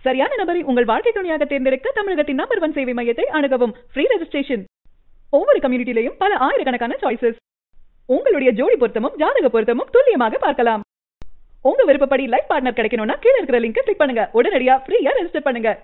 சரியான நபரை உங்கள் வாழ்க்கை துணையாக தேர்ந்தெடுக்க தமிழகத்தின் நம்பர் ஒன் சேவை மையத்தை அணுகவும் ஃப்ரீ ரெஜிஸ்ட்ரேஷன் ஒவ்வொரு கம்யூனிட்டிலையும் பல ஆயிரக்கணக்கான சாய்ஸஸ் உங்களுடைய ஜோடி பொருத்தமும் ஜாதக பொருத்தமும் துல்லியமாக பார்க்கலாம் உங்க விருப்பப்படி லைஃப் பார்ட்னர் கிடைக்கணும்னா கீழ இருக்கிற லிங்கை கிளிக் பண்ணுங்க உடனடியா ஃப்ரீயா ரெஜிஸ்டர் பண்ணுங்க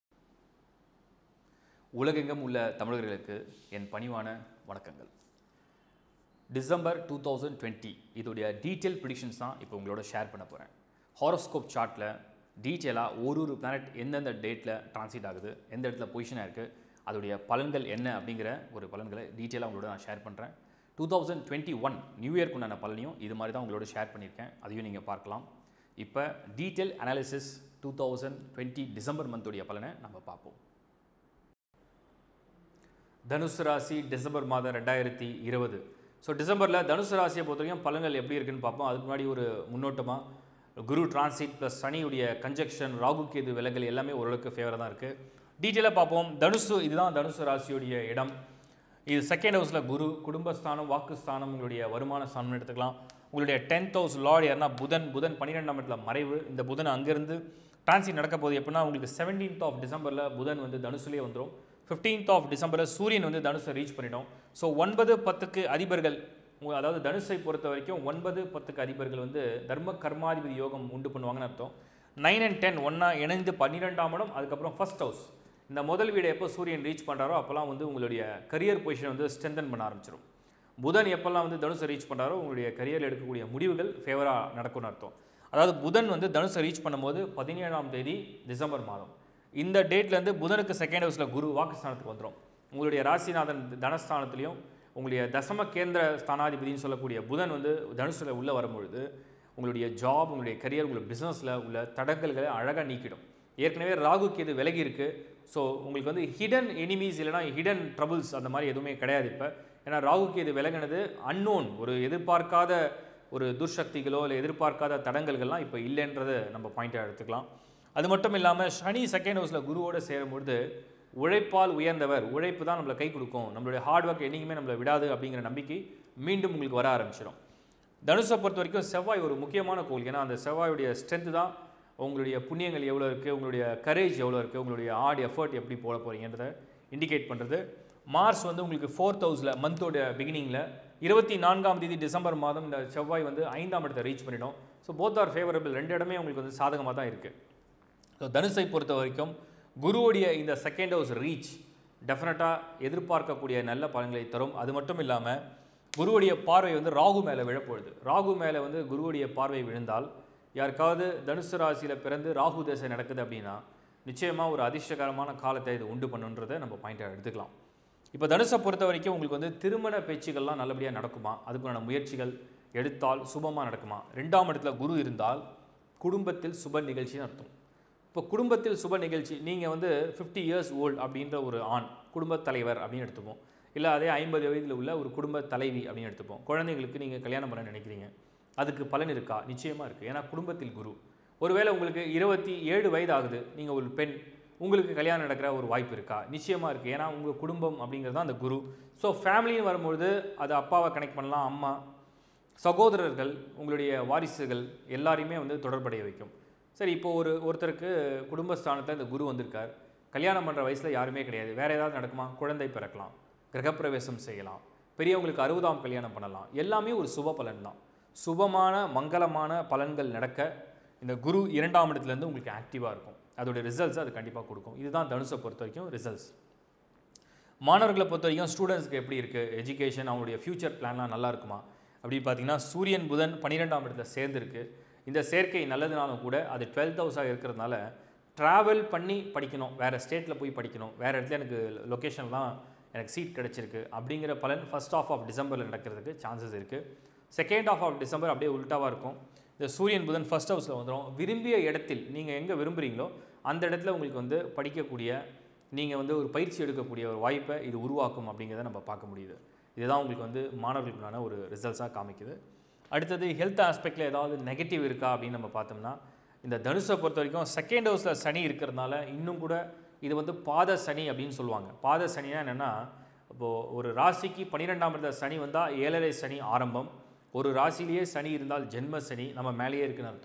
உலகெங்கும் உள்ள தமிழர்களுக்கு என் பணிவான வணக்கங்கள் டிசம்பர் டூ தௌசண்ட் டுவெண்ட்டி இதோடைய டீட்டெயில் ப்ரிடிக்ஷன்ஸ் தான் இப்போ உங்களோட ஷேர் பண்ண போகிறேன் ஹாரோஸ்கோப் சார்ட்டில் டீட்டெயிலாக ஒரு ஒரு பிளானட் எந்தெந்த டேட்டில் டிரான்சிட் ஆகுது எந்த இடத்துல பொசிஷனாக இருக்குது அதோடைய பலன்கள் என்ன அப்படிங்கிற ஒரு பலன்களை டீட்டெயிலாக உங்களோட நான் ஷேர் பண்ணுறேன் two thousand twenty one new இயர்க்கு உண்டான பலனையும் இது மாதிரி தான் உங்களோட ஷேர் பண்ணியிருக்கேன் அதையும் நீங்கள் பார்க்கலாம் இப்போ detail analysis two thousand twenty December மந்தோடைய பலனை நம்ம பார்ப்போம் தனுசு ராசி டிசம்பர் மாதம் ரெண்டாயிரத்தி இருபது ஸோ டிசம்பரில் தனுசு ராசியை பொறுத்த வரைக்கும் பலன்கள் எப்படி இருக்குன்னு பார்ப்போம் அதுக்கு முன்னாடி ஒரு முன்னோட்டமாக குரு டிரான்சிட் ப்ளஸ் சனியுடைய கன்ஜெக்ஷன் ராகு கேது விலகல் எல்லாமே ஓரளவுக்கு ஃபேவராக தான் இருக்குது டீட்டெயிலாக பார்ப்போம் தனுசு இதுதான் தனுசு ராசியுடைய இடம் இது செகண்ட் ஹவுஸில் குரு குடும்பஸ்தானம் வாக்குஸ்தானம் உங்களுடைய வருமான ஸ்தானம் எடுத்துக்கலாம் உங்களுடைய டென்த் ஹவுஸ் லார்ட் யாருன்னா புதன் புதன் பன்னிரெண்டாம் இடத்துல மறைவு இந்த புதன் அங்கேருந்து டிரான்சிட் நடக்க போகுது எப்படின்னா உங்களுக்கு செவன்டீன்த் ஆஃப் டிசம்பரில் புதன் வந்து தனுசுலேயே வந்துடும் ஃபிஃப்டீன்த் ஆஃப் டிசம்பரில் சூரியன் வந்து தனுசை ரீச் பண்ணிடும் ஸோ ஒன்பது பத்துக்கு அதிபர்கள் உங்க- அதாவது தனுசை பொறுத்த வரைக்கும் ஒன்பது பத்துக்கு அதிபர்கள் வந்து தர்ம கர்மாதிபதி யோகம் உண்டு பண்ணுவாங்கன்னு அர்த்தம் நைன் அண்ட் டென் ஒன்றா இணைந்து பன்னிரெண்டாம் இடம் அதுக்கப்புறம் ஃபர்ஸ்ட் ஹவுஸ் இந்த முதல் வீடு எப்போ சூரியன் ரீச் பண்ணுறாரோ அப்போல்லாம் வந்து உங்களுடைய கரியர் பொசிஷன் வந்து ஸ்ட்ரென்தன் பண்ண ஆரம்பிச்சிடும் புதன் எப்போல்லாம் வந்து தனுசை ரீச் பண்ணுறாரோ உங்களுடைய கரியரில் எடுக்கக்கூடிய முடிவுகள் ஃபேவராக நடக்கும்னு அர்த்தம் அதாவது புதன் வந்து தனுசை ரீச் பண்ணும்போது பதினேழாம் தேதி டிசம்பர் மாதம் இந்த டேட்லேருந்து புதனுக்கு செகண்ட் ஹவுஸில் குரு வாக்குஸ்தானத்துக்கு வந்துடும் உங்களுடைய ராசிநாதன் தனஸ்தானத்துலேயும் உங்களுடைய தசம கேந்திர ஸ்தானாதிபதினு சொல்லக்கூடிய புதன் வந்து தனுசில் உள்ளே வரும்பொழுது உங்களுடைய ஜாப் உங்களுடைய கரியர் உங்களுடைய பிஸ்னஸில் உள்ள தடங்கல்களை அழகாக நீக்கிடும் ஏற்கனவே ராகு கேது விலகி இருக்கு ஸோ உங்களுக்கு வந்து ஹிடன் எனிமீஸ் இல்லைனா ஹிடன் ட்ரபிள்ஸ் அந்த மாதிரி எதுவுமே கிடையாது இப்போ ஏன்னா ராகு கேது விலகினது அன்னோன் ஒரு எதிர்பார்க்காத ஒரு துர்சக்திகளோ இல்லை எதிர்பார்க்காத தடங்கல்கள்லாம் இப்போ இல்லைன்றதை நம்ம பாயிண்டாக எடுத்துக்கலாம் அது மட்டும் இல்லாமல் சனி செகண்ட் ஹவுஸில் குருவோடு சேரும்பொழுது உழைப்பால் உயர்ந்தவர் உழைப்பு தான் நம்மளை கை கொடுக்கும் நம்மளுடைய ஹார்ட் ஒர்க் என்றைக்குமே நம்மளை விடாது அப்படிங்கிற நம்பிக்கை மீண்டும் உங்களுக்கு வர ஆரம்பிச்சிடும் தனுஷை பொறுத்த வரைக்கும் செவ்வாய் ஒரு முக்கியமான கோல் ஏன்னா அந்த செவ்வாயுடைய ஸ்ட்ரென்த்து தான் உங்களுடைய புண்ணியங்கள் எவ்வளோ இருக்குது உங்களுடைய கரேஜ் எவ்வளோ இருக்குது உங்களுடைய ஹார்ட் எஃபர்ட் எப்படி போட போகிறீங்கன்றதை இண்டிகேட் பண்ணுறது மார்ச் வந்து உங்களுக்கு ஃபோர்த் ஹவுஸில் மந்தோட பிகினிங்கில் இருபத்தி நான்காம் தேதி டிசம்பர் மாதம் இந்த செவ்வாய் வந்து ஐந்தாம் இடத்தை ரீச் பண்ணிடும் ஸோ போத் ஆர் ஃபேவரபிள் ரெண்டு இடமே உங்களுக்கு வந்து சாதகமாக தான் இருக்குது ஸோ தனுசை பொறுத்த வரைக்கும் குருவுடைய இந்த செகண்ட் ஹவுஸ் ரீச் டெஃபினட்டாக எதிர்பார்க்கக்கூடிய நல்ல பலன்களை தரும் அது மட்டும் இல்லாமல் குருவுடைய பார்வை வந்து ராகு மேலே விழப்பொழுது ராகு மேலே வந்து குருவுடைய பார்வை விழுந்தால் யாருக்காவது தனுசு ராசியில் பிறந்து ராகு தசை நடக்குது அப்படின்னா நிச்சயமாக ஒரு அதிர்ஷ்டகரமான காலத்தை இது உண்டு பண்ணுன்றதை நம்ம பாயிண்டாக எடுத்துக்கலாம் இப்போ தனுசை பொறுத்த வரைக்கும் உங்களுக்கு வந்து திருமண பேச்சுகள்லாம் நல்லபடியாக நடக்குமா அதுக்கான முயற்சிகள் எடுத்தால் சுபமாக நடக்குமா ரெண்டாம் இடத்துல குரு இருந்தால் குடும்பத்தில் சுப நிகழ்ச்சின்னு அர்த்தம் இப்போ குடும்பத்தில் சுப நிகழ்ச்சி நீங்கள் வந்து ஃபிஃப்டி இயர்ஸ் ஓல்டு அப்படின்ற ஒரு ஆண் குடும்பத் தலைவர் அப்படின்னு எடுத்துப்போம் இல்லை அதே ஐம்பது வயதில் உள்ள ஒரு குடும்ப தலைவி அப்படின்னு எடுத்துப்போம் குழந்தைங்களுக்கு நீங்கள் கல்யாணம் பண்ண நினைக்கிறீங்க அதுக்கு பலன் இருக்கா நிச்சயமாக இருக்குது ஏன்னா குடும்பத்தில் குரு ஒருவேளை உங்களுக்கு இருபத்தி ஏழு வயது ஆகுது நீங்கள் ஒரு பெண் உங்களுக்கு கல்யாணம் நடக்கிற ஒரு வாய்ப்பு இருக்கா நிச்சயமாக இருக்குது ஏன்னா உங்கள் குடும்பம் அப்படிங்கிறது தான் அந்த குரு ஸோ ஃபேமிலின்னு வரும்பொழுது அது அப்பாவை கனெக்ட் பண்ணலாம் அம்மா சகோதரர்கள் உங்களுடைய வாரிசுகள் எல்லாரையுமே வந்து தொடர்படைய வைக்கும் சரி இப்போ ஒரு ஒருத்தருக்கு குடும்பஸ்தானத்தில் இந்த குரு வந்திருக்கார் கல்யாணம் பண்ணுற வயசில் யாருமே கிடையாது வேறு ஏதாவது நடக்குமா குழந்தை பிறக்கலாம் கிரகப்பிரவேசம் செய்யலாம் பெரியவங்களுக்கு அறுபதாம் கல்யாணம் பண்ணலாம் எல்லாமே ஒரு சுப பலன் தான் சுபமான மங்களமான பலன்கள் நடக்க இந்த குரு இரண்டாம் இடத்துலேருந்து உங்களுக்கு ஆக்டிவாக இருக்கும் அதோட ரிசல்ட்ஸ் அது கண்டிப்பாக கொடுக்கும் இதுதான் தனுசை பொறுத்த வரைக்கும் ரிசல்ட்ஸ் மாணவர்களை பொறுத்த வரைக்கும் ஸ்டூடெண்ட்ஸ்க்கு எப்படி இருக்குது எஜுகேஷன் அவங்களுடைய ஃப்யூச்சர் பிளான்லாம் நல்லா இருக்குமா அப்படின்னு பார்த்தீங்கன்னா சூரியன் புதன் பன்னிரெண்டாம் இடத்துல சேர்ந்துருக்கு இந்த சேர்க்கை நல்லதுனாலும் கூட அது டுவெல்த் ஹவுஸாக இருக்கிறதுனால ட்ராவல் பண்ணி படிக்கணும் வேறு ஸ்டேட்டில் போய் படிக்கணும் வேறு இடத்துல எனக்கு லொக்கேஷன்லாம் எனக்கு சீட் கிடச்சிருக்கு அப்படிங்கிற பலன் ஃபர்ஸ்ட் ஆஃப் ஆஃப் டிசம்பரில் நடக்கிறதுக்கு சான்சஸ் இருக்குது செகண்ட் ஆஃப் ஆஃப் டிசம்பர் அப்படியே உல்ட்டாவாக இருக்கும் இந்த சூரியன் புதன் ஃபர்ஸ்ட் ஹவுஸில் வந்துடும் விரும்பிய இடத்தில் நீங்கள் எங்கே விரும்புகிறீங்களோ அந்த இடத்துல உங்களுக்கு வந்து படிக்கக்கூடிய நீங்கள் வந்து ஒரு பயிற்சி எடுக்கக்கூடிய ஒரு வாய்ப்பை இது உருவாக்கும் அப்படிங்கிறத நம்ம பார்க்க முடியுது இதுதான் உங்களுக்கு வந்து மாணவர்களுக்கான ஒரு ரிசல்ட்ஸாக காமிக்குது அடுத்தது ஹெல்த் ஆஸ்பெக்டில் ஏதாவது நெகட்டிவ் இருக்கா அப்படின்னு நம்ம பார்த்தோம்னா இந்த தனுஷை பொறுத்த வரைக்கும் செகண்ட் ஹவுஸில் சனி இருக்கிறதுனால இன்னும் கூட இது வந்து பாத சனி அப்படின்னு சொல்லுவாங்க பாத சனினா என்னென்னா இப்போது ஒரு ராசிக்கு பன்னிரெண்டாம் இடத்துல சனி வந்தால் ஏழரை சனி ஆரம்பம் ஒரு ராசியிலேயே சனி இருந்தால் ஜென்ம சனி நம்ம மேலேயே இருக்குன்னு அர்த்தம்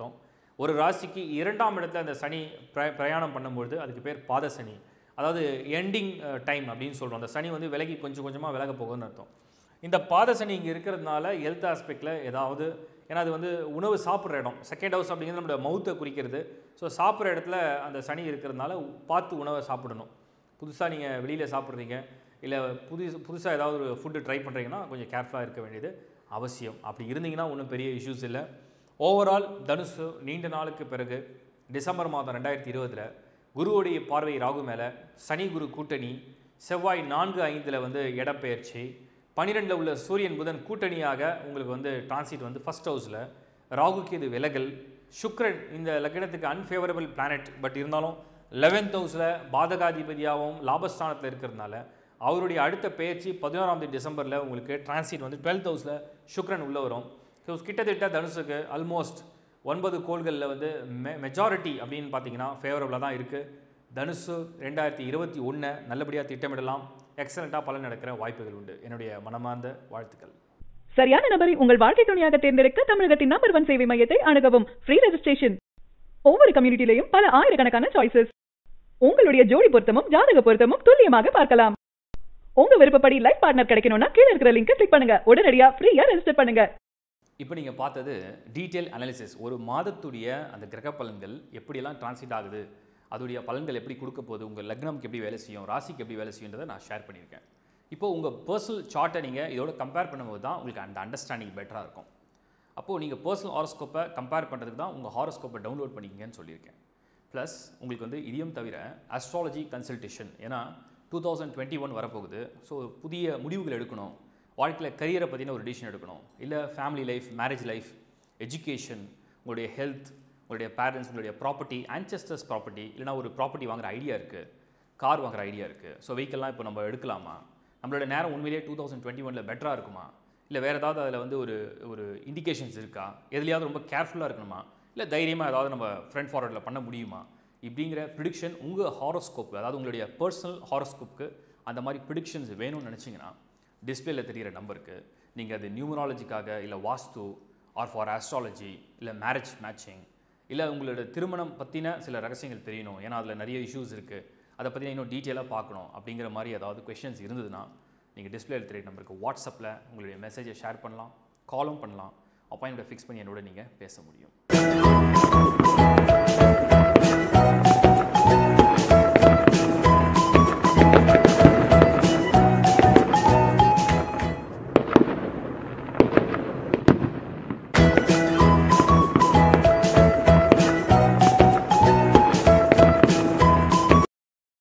ஒரு ராசிக்கு இரண்டாம் இடத்துல அந்த சனி பிர பிரயாணம் பண்ணும்பொழுது அதுக்கு பேர் பாத சனி அதாவது எண்டிங் டைம் அப்படின்னு சொல்கிறோம் அந்த சனி வந்து விலகி கொஞ்சம் கொஞ்சமாக விலக போகும்னு அர்த்தம் இந்த பாத சனி இங்கே இருக்கிறதுனால ஹெல்த் ஆஸ்பெக்டில் ஏதாவது ஏன்னா அது வந்து உணவு சாப்பிட்ற இடம் செகண்ட் ஹவுஸ் அப்படிங்கிறது நம்மளோட மவுத்தை குறிக்கிறது ஸோ சாப்பிட்ற இடத்துல அந்த சனி இருக்கிறதுனால பார்த்து உணவை சாப்பிடணும் புதுசாக நீங்கள் வெளியில் சாப்பிட்றீங்க இல்லை புதுசு புதுசாக ஏதாவது ஒரு ஃபுட்டு ட்ரை பண்ணுறீங்கன்னா கொஞ்சம் கேர்ஃபுல்லாக இருக்க வேண்டியது அவசியம் அப்படி இருந்தீங்கன்னா ஒன்றும் பெரிய இஷ்யூஸ் இல்லை ஓவரால் தனுசு நீண்ட நாளுக்கு பிறகு டிசம்பர் மாதம் ரெண்டாயிரத்தி இருபதில் குருவுடைய பார்வை ராகு மேலே சனி குரு கூட்டணி செவ்வாய் நான்கு ஐந்தில் வந்து இடப்பெயர்ச்சி பன்னிரெண்டில் உள்ள சூரியன் புதன் கூட்டணியாக உங்களுக்கு வந்து டிரான்சிட் வந்து ஃபர்ஸ்ட் ஹவுஸில் ராகுக்கு இது விலகல் சுக்ரன் இந்த லக்னத்துக்கு அன்ஃபேவரபிள் பிளானட் பட் இருந்தாலும் லெவன்த் ஹவுஸில் பாதகாதிபதியாகவும் லாபஸ்தானத்தில் இருக்கிறதுனால அவருடைய அடுத்த பெயர்ச்சி பதினோராம் தேதி டிசம்பரில் உங்களுக்கு டிரான்சிட் வந்து டுவெல்த் ஹவுஸில் சுக்ரன் உள்ளே வரும் ஸோ கிட்டத்தட்ட தனுசுக்கு ஆல்மோஸ்ட் ஒன்பது கோள்களில் வந்து மெ மெஜாரிட்டி அப்படின்னு பார்த்தீங்கன்னா ஃபேவரபுளாக தான் இருக்குது தனுசு ரெண்டாயிரத்தி இருபத்தி ஒன்றை நல்லபடியாக திட்டமிடலாம் எக்ஸலண்ட்டாக பலன் நடக்கிற வாய்ப்புகள் உண்டு என்னுடைய மனமார்ந்த வாழ்த்துக்கள் சரியான நபரை உங்கள் வாழ்க்கை துணையாக தேர்ந்தெடுக்க தமிழகத்தின் நம்பர் ஒன் சேவை மையத்தை அணுகவும் ஃப்ரீ ரெஜிஸ்ட்ரேஷன் ஒவ்வொரு கம்யூனிட்டிலையும் பல ஆயிரக்கணக்கான சாய்ஸஸ் உங்களுடைய ஜோடி பொருத்தமும் ஜாதக பொருத்தமும் துல்லியமாக பார்க்கலாம் உங்க விருப்பப்படி லைஃப் பார்ட்னர் கிடைக்கணும்னா கீழ இருக்கிற லிங்கை கிளிக் பண்ணுங்க உடனடியா ஃப்ரீயா ரெஜிஸ்டர் பண்ணுங்க இப்போ நீங்கள் பார்த்தது டீட்டெயில் அனாலிசிஸ் ஒரு மாதத்துடைய அந்த கிரக பலன்கள் எப்படியெல்லாம் டிரான்சிட் ஆகுது அதோடைய பலன்கள் எப்படி கொடுக்க போகுது உங்கள் லக்னம்க்கு எப்படி வேலை செய்யும் ராசிக்கு எப்படி வேலை செய்யுன்றதை நான் ஷேர் பண்ணியிருக்கேன் இப்போ உங்கள் பர்சனல் சார்ட்டை நீங்கள் இதோட கம்பேர் பண்ணும்போது தான் உங்களுக்கு அந்த அண்டர்ஸ்டாண்டிங் பெட்டராக இருக்கும் அப்போது நீங்கள் பர்சனல் ஹாரோஸ்கோப்பை கம்பேர் பண்ணுறதுக்கு தான் உங்கள் ஹாரோஸ்கோப்பை டவுன்லோட் பண்ணிக்கங்கன்னு சொல்லியிருக்கேன் ப்ளஸ் உங்களுக்கு வந்து இதையும் தவிர அஸ்ட்ராலஜி கன்சல்டேஷன் ஏன்னா டூ தௌசண்ட் டுவெண்ட்டி ஒன் வரப்போகுது ஸோ புதிய முடிவுகள் எடுக்கணும் வாழ்க்கையில் கரியரை பற்றின ஒரு டிசிஷன் எடுக்கணும் இல்லை family life marriage life education உங்களுடைய ஹெல்த் உங்களுடைய பேரண்ட்ஸ் உங்களுடைய ப்ராப்பர்ட்டி ஆன்செஸ்டர்ஸ் ப்ராப்பர்ட்டி இல்லைனா ஒரு ப்ராப்பர்ட்டி வாங்குற ஐடியா இருக்குது கார் வாங்குற ஐடியா இருக்குது ஸோ வெஹிக்கல்லாம் இப்போ நம்ம எடுக்கலாமா நம்மளோட நேரம் உண்மையிலேயே டூ தௌசண்ட் டுவெண்ட்டி ஒனில் பெட்டராக இருக்குமா இல்லை வேறு ஏதாவது அதில் வந்து ஒரு ஒரு இண்டிகேஷன்ஸ் இருக்கா எதுலையாவது ரொம்ப கேர்ஃபுல்லாக இருக்கணுமா இல்லை தைரியமாக ஏதாவது நம்ம ஃப்ரண்ட் ஃபார்வர்டில் பண்ண முடியுமா இப்படிங்கிற ப்ரிடிக்ஷன் உங்கள் ஹாரோஸ்கோப் அதாவது உங்களுடைய பர்சனல் ஹாரோஸ்கோப்புக்கு அந்த மாதிரி ப்ரிடிக்ஷன்ஸ் வேணும்னு நினச்சிங்கன்னா டிஸ்பிளேல தெரிகிற நம்பருக்கு நீங்கள் அது நியூமராலஜிக்காக இல்லை வாஸ்து ஆர் ஃபார் ஆஸ்ட்ராலஜி இல்லை மேரேஜ் மேட்சிங் இல்லை உங்களோட திருமணம் பற்றின சில ரகசியங்கள் தெரியணும் ஏன்னா அதில் நிறைய இஷ்யூஸ் இருக்குது அதை பற்றி இன்னும் டீட்டெயிலாக பார்க்கணும் அப்படிங்கிற மாதிரி ஏதாவது கொஷின்ஸ் இருந்ததுன்னா நீங்கள் டிஸ்பிளேல தெரிய நம்பருக்கு வாட்ஸ்அப்பில் உங்களுடைய மெசேஜை ஷேர் பண்ணலாம் காலும் பண்ணலாம் அப்பாயின்மெண்ட் ஃபிக்ஸ் பண்ணி என்னோட நீங்கள் பேச முடியும்